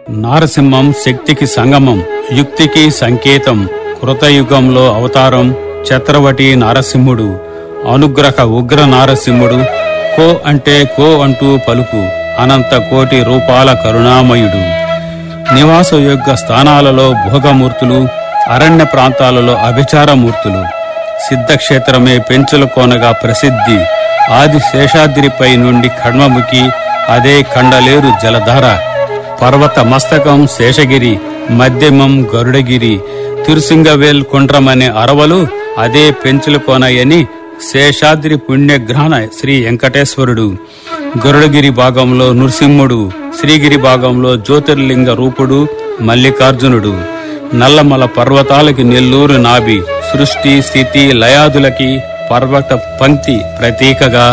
నారసింహం శక్తికి సంగమం యుక్తికి సంకేతం కృతయుగంలో అవతారం ఛత్రవటి నారసింహుడు అనుగ్రహ ఉగ్ర నారసింహుడు కో అంటే కో అంటూ పలుకు అనంత కోటి రూపాల కరుణామయుడు నివాసయోగ్య స్థానాలలో భోగమూర్తులు అరణ్య ప్రాంతాలలో అభిచారమూర్తులు సిద్ధక్షేత్రమే పెంచుల కోనగా ప్రసిద్ధి ఆది శేషాద్రిపై నుండి ఖడ్మముఖి అదే కండలేరు జలధార పర్వత మస్తకం శేషగిరి మధ్యమం గరుడగిరి తిరుసింగవేల్ కుండ్రమనే అరవలు అదే పెంచుల కోనయని శేషాద్రి పుణ్యగ్రహణ శ్రీ వెంకటేశ్వరుడు గరుడగిరి భాగంలో నృసింహుడు శ్రీగిరి భాగంలో జ్యోతిర్లింగ రూపుడు మల్లికార్జునుడు నల్లమల పర్వతాలకి నెల్లూరు నాభి సృష్టి స్థితి లయాదులకి పర్వత పంక్తి ప్రతీకగా